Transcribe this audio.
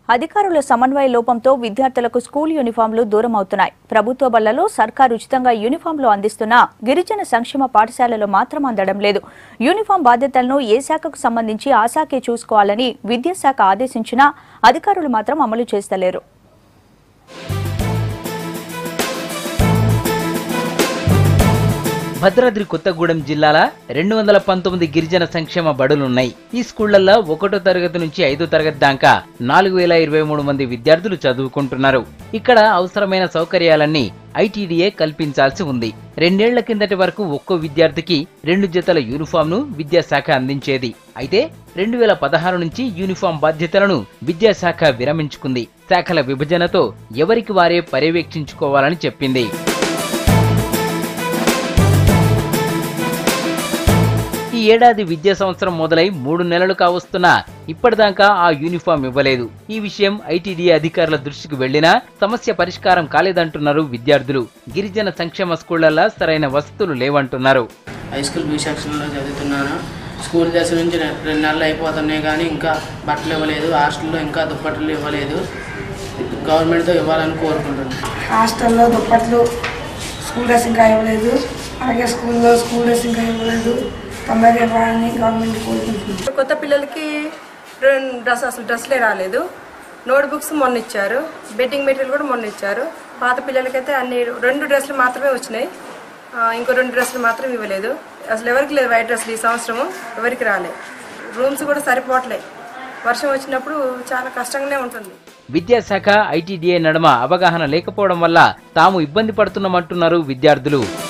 అధికారుల సమన్వయ లోపంతో విద్యార్థులకు స్కూల్ యూనిఫామ్లు దూరం అవుతున్నాయి ప్రభుత్వ బళ్లలో సర్కారు ఉచితంగా యూనిఫామ్లు అందిస్తున్నా గిరిజన సంక్షేమ పాఠశాలలో మాత్రం అందడం లేదు యూనిఫామ్ బాధ్యతలను ఏ శాఖకు సంబంధించి ఆ శాఖే చూసుకోవాలని విద్యాశాఖ ఆదేశించినా అధికారులు మాత్రం అమలు చేస్తలేరు భద్రాద్రి కొత్తగూడెం జిల్లాల రెండు వందల పంతొమ్మిది గిరిజన సంక్షేమ బడులున్నాయి ఈ స్కూళ్లలో ఒకటో తరగతి నుంచి ఐదో తరగతి దాకా నాలుగు వేల ఇరవై మూడు మంది విద్యార్థులు చదువుకుంటున్నారు ఇక్కడ అవసరమైన సౌకర్యాలన్నీ ఐటీడీఏ కల్పించాల్సి ఉంది రెండేళ్ల కిందటి వరకు ఒక్కో విద్యార్థికి రెండు జతల యూనిఫామ్ను విద్యాశాఖ అందించేది అయితే రెండు వేల పదహారు నుంచి యూనిఫామ్ బాధ్యతలను విద్యాశాఖ విరమించుకుంది శాఖల విభజనతో ఎవరికి వారే పర్యవేక్షించుకోవాలని చెప్పింది ఈ ఏడాది విద్యా సంవత్సరం మొదలై మూడు నెలలు కావస్తున్నా ఇప్పటిదాకా ఆ యూనిఫామ్ ఇవ్వలేదు ఈ విషయం ఐటీడీఏ అధికారుల దృష్టికి వెళ్లినా సమస్య పరిష్కారం కాలేదంటున్నారు విద్యార్థులు గిరిజన సంక్షేమ స్కూళ్లలో సరైన వసతులు లేవంటున్నారు హై స్కూల్ బి సెక్షన్లో చదువుతున్నాను స్కూల్ దశ నుంచి రె- రెండు నెలలు అయిపోతున్నాయి కానీ ఇంకా బట్టలు ఇవ్వలేదు హాస్టల్లో ఇంకా దుప్పట్లు ఇవ్వలేదు గవర్నమెంట్తో ఇవ్వాలని కోరుకుంటున్నాను హాస్టల్లో దుప్పట్లు స్కూల్ డ్రెస్ ఇంకా ఇవ్వలేదు అలాగే స్కూల్లో స్కూల్ డ్రెస్ ఇంకా ఇవ్వలేదు తొందరగా ఇవ్వాలని గవర్నమెంట్ కోరుకుంటుంది కొత్త పిల్లలకి రెండు డ్రెస్ అసలు డ్రెస్లే రాలేదు నోట్ బుక్స్ మొన్న ఇచ్చారు బెట్టింగ్ మెటీరియల్ కూడా మొన్న ఇచ్చారు పాత పిల్లలకైతే అన్ని రెండు డ్రెస్సులు మాత్రమే వచ్చినాయి ఆ, ఇంకో రెండు డ్రెస్సులు మాత్రం ఇవ్వలేదు అసలు ఎవరికి లేదు వైట్ డ్రెస్సులు ఈ సంవత్సరము ఎవరికి రాలే రూమ్స్ కూడా సరిపోవట్లే వర్షం వచ్చినప్పుడు చాలా కష్టంగానే ఉంటుంది విద్యాశాఖ ఐటీడీఏ నడుమ అవగాహన లేకపోవడం వల్ల తాము ఇబ్బంది పడుతున్నామంటున్నారు విద్యార్థులు